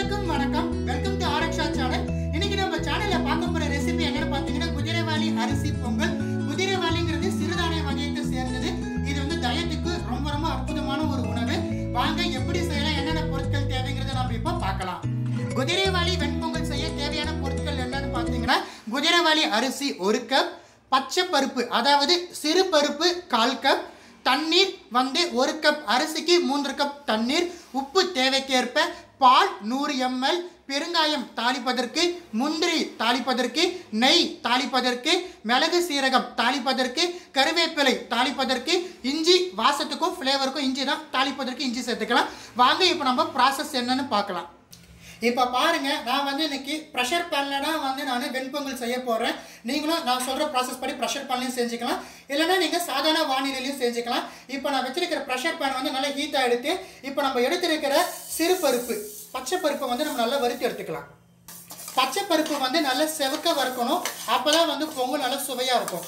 அனைவருக்கும் வணக்கம் welcome to ஆரக்ஷா channel இன்னைக்கு நம்ம சேனல்ல பார்க்க போற ரெசிபி என்னன்னு பாத்தீங்கன்னா குதிரைவாலி அரிசி பொங்கல் குதிரைவாலிங்கிறது சிறுதானிய வகையத்தை சேர்ந்தது இது வந்து டயட்டுக்கு ரொம்ப ரொம்ப அற்புதமான ஒரு உணவு வாங்க எப்படி செய்யலாம் என்னென்ன பொருட்கள் தேவைங்கிறத நம்ம இப்போ பார்க்கலாம் குதிரைவாலி வெண்பொங்கல் செய்ய தேவையான பொருட்கள் என்னன்னு பார்த்தீங்கன்னா குதிரைவாலி அரிசி ஒரு கப் பச்சை பருப்பு அதாவது சிறு பருப்பு கால் கப் தண்ணீர் வந்து ஒரு கப் அரிசிக்கு மூன்று கப் தண்ணீர் உப்பு தேவைக்கேற்ப பால் நூறு எம்எல் பெருங்காயம் தாளிப்பதற்கு முந்திரி தாளிப்பதற்கு நெய் தாளிப்பதற்கு மிளகு சீரகம் தாளிப்பதற்கு கருவேப்பிலை தாளிப்பதற்கு இஞ்சி வாசத்துக்கும் ஃப்ளேவருக்கும் இஞ்சி தான் தாளிப்பதற்கு இஞ்சி சேர்த்துக்கலாம் வாங்க இப்போ நம்ம ப்ராசஸ் என்னன்னு பார்க்கலாம் இப்போ பாருங்க நான் வந்து இன்னைக்கு ப்ரெஷர் பேனில் தான் வந்து நான் வெண்பொங்கல் செய்ய போகிறேன் நீங்களும் நான் சொல்கிற ப்ராசஸ் படி ப்ரெஷர் பேன்லையும் செஞ்சுக்கலாம் இல்லைன்னா நீங்கள் சாதாரண வானிலையிலையும் செஞ்சுக்கலாம் இப்போ நான் வச்சிருக்கிற ப்ரெஷர் பேன் வந்து நல்லா ஹீட்டாக எடுத்து இப்போ நம்ம எடுத்திருக்கிற சிறு பருப்பு பச்சை பருப்பை வந்து நம்ம நல்லா வறுத்து எடுத்துக்கலாம் பச்சை பருப்பு வந்து நல்லா செவக்க வறுக்கணும் அப்போ தான் வந்து பொங்கல் நல்லா சுவையாக இருக்கும்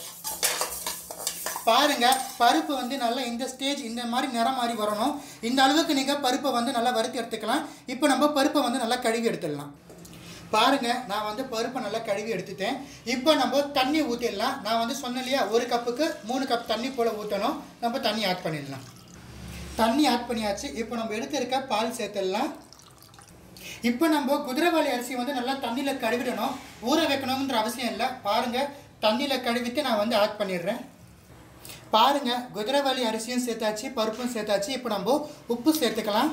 பாருங்க பருப்பு வந்து நல்லா இந்த ஸ்டேஜ் இந்த மாதிரி நிறம் மாதிரி வரணும் இந்த அளவுக்கு நீங்கள் பருப்பை வந்து நல்லா வறுத்து எடுத்துக்கலாம் இப்போ நம்ம பருப்பை வந்து நல்லா கழுவி எடுத்துடலாம் பாருங்க நான் வந்து பருப்பை நல்லா கழுவி எடுத்துட்டேன் இப்போ நம்ம தண்ணி ஊற்றிடலாம் நான் வந்து சொன்னேன் இல்லையா ஒரு கப்புக்கு மூணு கப் தண்ணி போல் ஊற்றணும் நம்ம தண்ணி ஆட் பண்ணிடலாம் தண்ணி ஆட் பண்ணியாச்சு இப்போ நம்ம எடுத்திருக்க பால் சேர்த்துடலாம் இப்போ நம்ம குதிரைவாளி அரிசி வந்து நல்லா தண்ணியில் கழுவிடணும் ஊற வைக்கணுங்கிற அவசியம் இல்லை பாருங்கள் தண்ணியில் கழுவிட்டு நான் வந்து ஆட் பண்ணிடுறேன் பாருங்க குதிரைவாளி அரிசியும் சேர்த்தாச்சு பருப்பும் சேர்த்தாச்சு இப்போ நம்ம உப்பு சேர்த்துக்கலாம்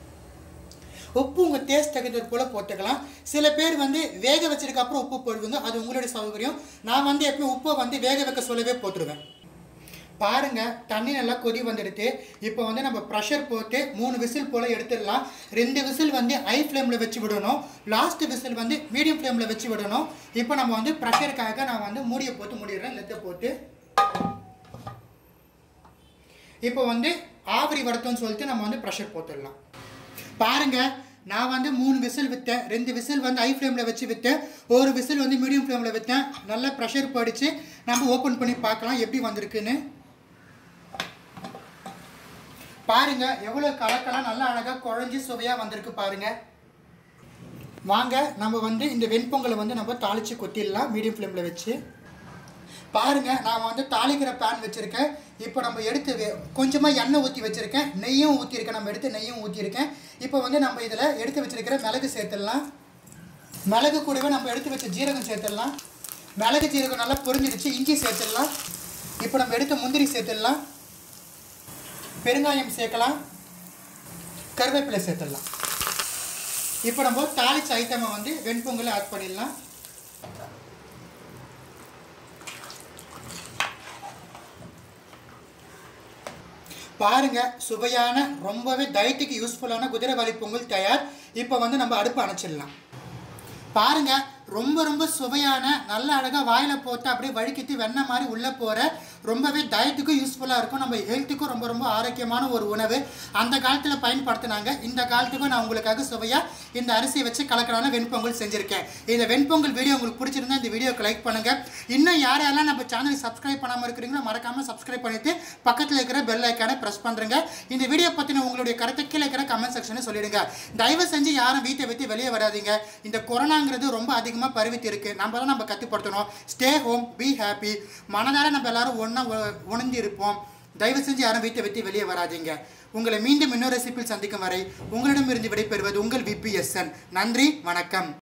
உப்பு உங்கள் டேஸ்ட் தகுந்தது போல் போட்டுக்கலாம் சில பேர் வந்து வேக வச்சதுக்கு அப்புறம் உப்பு போடுவீங்க அது உங்களுடைய சௌகரியம் நான் வந்து எப்பயும் உப்பை வந்து வேக வைக்க சொல்லவே போட்டுருவேன் பாருங்க தண்ணி நல்லா கொதி வந்துடுது இப்போ வந்து நம்ம ப்ரெஷர் போட்டு மூணு விசில் போல் எடுத்துடலாம் ரெண்டு விசில் வந்து ஹை ஃப்ளேமில் வச்சு விடணும் லாஸ்ட் விசில் வந்து மீடியம் ஃப்ளேமில் வச்சு விடணும் இப்போ நம்ம வந்து ப்ரெஷருக்காக நான் வந்து மூடியை போட்டு மூடிடுறேன் லெத்தை போட்டு இப்போ வந்து ஆவரி வடத்தோன்னு சொல்லிட்டு நம்ம வந்து ப்ரெஷர் போட்டுடலாம் பாருங்க நான் வந்து மூணு விசில் விற்றேன் ரெண்டு விசில் வந்து ஹை ஃப்ளேமில் வச்சு விற்றேன் ஒரு விசில் வந்து மீடியம் ஃப்ளேமில் விற்றேன் நல்லா ப்ரெஷர் படித்து நம்ம ஓப்பன் பண்ணி பார்க்கலாம் எப்படி வந்திருக்குன்னு பாருங்க எவ்வளோ கலக்கலாம் நல்லா அழகாக குழஞ்சி சுவையாக வந்திருக்கு பாருங்க வாங்க நம்ம வந்து இந்த வெண்பொங்கலை வந்து நம்ம தாளித்து கொத்திடலாம் மீடியம் ஃப்ளேமில் வச்சு பாருங்க நான் வந்து தாளிக்கிற பேன் வச்சுருக்கேன் இப்போ நம்ம எடுத்து வே- கொஞ்சமா எண்ணெய் ஊற்றி வச்சுருக்கேன் நெய்யும் ஊற்றிருக்கேன் நம்ம எடுத்து நெய்யும் ஊற்றிருக்கேன் இப்போ வந்து நம்ம இதில் எடுத்து வச்சிருக்கிற மிளகு சேர்த்துடலாம் மிளகு கூடவே நம்ம எடுத்து வச்ச ஜீரகம் சேர்த்துடலாம் மிளகு ஜீரகம் நல்லா பொரிஞ்சிடுச்சு இஞ்சி சேர்த்துடலாம் இப்போ நம்ம எடுத்த முந்திரி சேர்த்துடலாம் பெருங்காயம் சேர்க்கலாம் கருவேப்பிலை சேர்த்துடலாம் இப்போ நம்ம தாளிச்ச ஐட்டமை வந்து வெண்பொங்கலை ஆட் பண்ணிடலாம் பாருங்க சுவையான ரொம்பவே டயட்டுக்கு யூஸ்ஃபுல்லான குதிரைவாலி பொங்கல் தயார் இப்போ வந்து நம்ம அடுப்பு அணைச்சிடலாம் பாருங்க ரொம்ப ரொம்ப சுவையான நல்ல அழகாக வாயில் போட்டு அப்படியே வழுக்கிட்டு வெண்ணெய் மாதிரி உள்ளே போகிற ரொம்பவே டயட்டுக்கும் யூஸ்ஃபுல்லாக இருக்கும் நம்ம ஹெல்த்துக்கும் ரொம்ப ரொம்ப ஆரோக்கியமான ஒரு உணவு அந்த காலத்தில் பயன்படுத்தினாங்க இந்த காலத்துக்கும் நான் உங்களுக்காக சுவையாக இந்த அரிசியை வச்சு கலக்கலான வெண்பொங்கல் செஞ்சுருக்கேன் இந்த வெண்பொங்கல் வீடியோ உங்களுக்கு பிடிச்சிருந்தா இந்த வீடியோக்கு லைக் பண்ணுங்கள் இன்னும் யார் யாரெல்லாம் நம்ம சேனலை சப்ஸ்கிரைப் பண்ணாமல் இருக்கிறீங்களோ மறக்காமல் சப்ஸ்கிரைப் பண்ணிவிட்டு பக்கத்தில் இருக்கிற பெல் ஐக்கானை ப்ரெஸ் பண்ணுறேங்க இந்த வீடியோ பற்றின உங்களுடைய கருத்தை கீழே இருக்கிற கமெண்ட் செக்ஷனில் சொல்லிடுங்க தயவு செஞ்சு யாரும் வீட்டை விட்டு வெளியே வராதீங்க இந்த கொரோனாங்கிறது ரொம்ப அதிகமாக பரவிட்டு இருக்கு நம்ம தான் நம்ம கற்றுப்படுத்தணும் ஸ்டே ஹோம் பி ஹாப்பி மனதார நம்ம எல்லாரும் ஒன்றா உணர்ந்து இருப்போம் தயவு செஞ்சு யாரும் வீட்டை விட்டு வெளியே வராதீங்க உங்களை மீண்டும் இன்னொரு ரெசிபியில் சந்திக்கும் வரை உங்களிடமிருந்து விடைபெறுவது உங்கள் விபிஎஸ்என் நன்றி வணக்கம்